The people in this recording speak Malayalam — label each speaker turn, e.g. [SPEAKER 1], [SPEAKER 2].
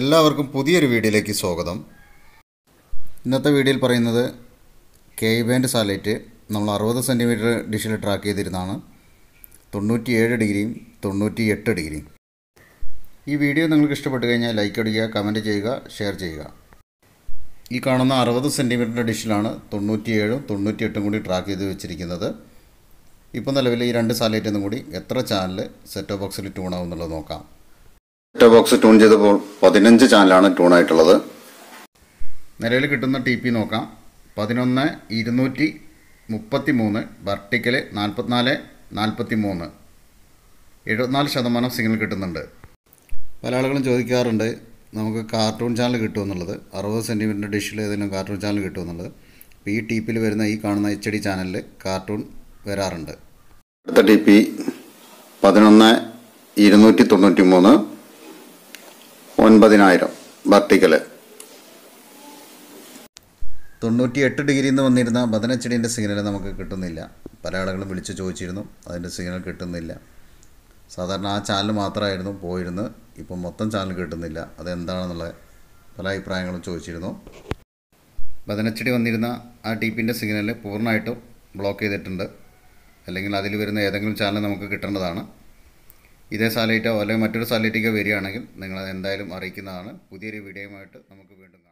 [SPEAKER 1] എല്ലാവർക്കും പുതിയൊരു വീഡിയോയിലേക്ക് സ്വാഗതം ഇന്നത്തെ വീഡിയോയിൽ പറയുന്നത് കെ ബാൻഡ് സാറ്റലൈറ്റ് നമ്മൾ അറുപത് സെൻറ്റിമീറ്റർ ഡിഷിൽ ട്രാക്ക് ചെയ്തിരുന്നതാണ് തൊണ്ണൂറ്റിയേഴ് ഡിഗ്രിയും തൊണ്ണൂറ്റി എട്ട് ഡിഗ്രിയും ഈ വീഡിയോ നിങ്ങൾക്ക് ഇഷ്ടപ്പെട്ട് കഴിഞ്ഞാൽ ലൈക്ക് അടിക്കുക കമൻറ്റ് ചെയ്യുക ഷെയർ ചെയ്യുക ഈ കാണുന്ന അറുപത് സെൻറ്റിമീറ്ററിൻ്റെ ഡിഷിലാണ് തൊണ്ണൂറ്റിയേഴും തൊണ്ണൂറ്റിയെട്ടും കൂടി ട്രാക്ക് ചെയ്ത് വെച്ചിരിക്കുന്നത് ഇപ്പോൾ നിലവിൽ ഈ രണ്ട് സാറ്റലൈറ്റിൽ കൂടി എത്ര ചാനൽ സെറ്റ് ബോക്സിൽ ട്യൂൺ ആവും എന്നുള്ളത് നോക്കാം സെറ്റ് ബോക്സ് ട്യൂൺ ചെയ്തപ്പോൾ പതിനഞ്ച് ചാനലാണ് ട്യൂൺ ആയിട്ടുള്ളത് നിലവിൽ കിട്ടുന്ന ടി പി നോക്കാം പതിനൊന്ന് ഇരുന്നൂറ്റി മുപ്പത്തി മൂന്ന് വെർട്ടിക്കൽ നാൽപ്പത്തിനാല് നാൽപ്പത്തി മൂന്ന് എഴുപത്തിനാല് ശതമാനം സിഗ്നൽ കിട്ടുന്നുണ്ട് പല ആളുകളും ചോദിക്കാറുണ്ട് നമുക്ക് കാർട്ടൂൺ ചാനൽ കിട്ടുമെന്നുള്ളത് അറുപത് സെൻറ്റിമീറ്റർ ഡിഷിൽ ഏതെങ്കിലും കാർട്ടൂൺ ചാനൽ കിട്ടുമെന്നുള്ളത് അപ്പോൾ ഈ ടി പിയിൽ വരുന്ന ഈ കാണുന്ന എച്ച് ഡി ചാനലിൽ കാർട്ടൂൺ വരാറുണ്ട് അടുത്ത ടി പി പതിനൊന്ന് ഇരുന്നൂറ്റി തൊണ്ണൂറ്റി മൂന്ന് ഒൻപതിനായിരം വെർട്ടിക്കൽ തൊണ്ണൂറ്റി എട്ട് ഡിഗ്രിയിൽ നിന്ന് വന്നിരുന്ന ബദനച്ചെടീൻ്റെ സിഗ്നൽ നമുക്ക് കിട്ടുന്നില്ല പല ആളുകളും വിളിച്ച് ചോദിച്ചിരുന്നു അതിൻ്റെ സിഗ്നൽ കിട്ടുന്നില്ല സാധാരണ ആ ചാനൽ മാത്രമായിരുന്നു പോയിരുന്നത് ഇപ്പം മൊത്തം ചാനൽ കിട്ടുന്നില്ല അതെന്താണെന്നുള്ള പല അഭിപ്രായങ്ങളും ചോദിച്ചിരുന്നു ബദനച്ചെടി വന്നിരുന്ന ആ ടി പിൻ്റെ സിഗ്നൽ പൂർണ്ണമായിട്ടും ബ്ലോക്ക് ചെയ്തിട്ടുണ്ട് അല്ലെങ്കിൽ അതിൽ വരുന്ന ഏതെങ്കിലും ചാനൽ നമുക്ക് കിട്ടേണ്ടതാണ് ഇതേ സാറ്റലൈറ്റോ അല്ലെങ്കിൽ മറ്റൊരു സാറ്റലൈറ്റിക്കോ വരികയാണെങ്കിൽ നിങ്ങൾ എന്തായാലും അറിയിക്കുന്നതാണ് പുതിയൊരു വീഡിയോയുമായിട്ട് നമുക്ക് വീണ്ടും കാണാം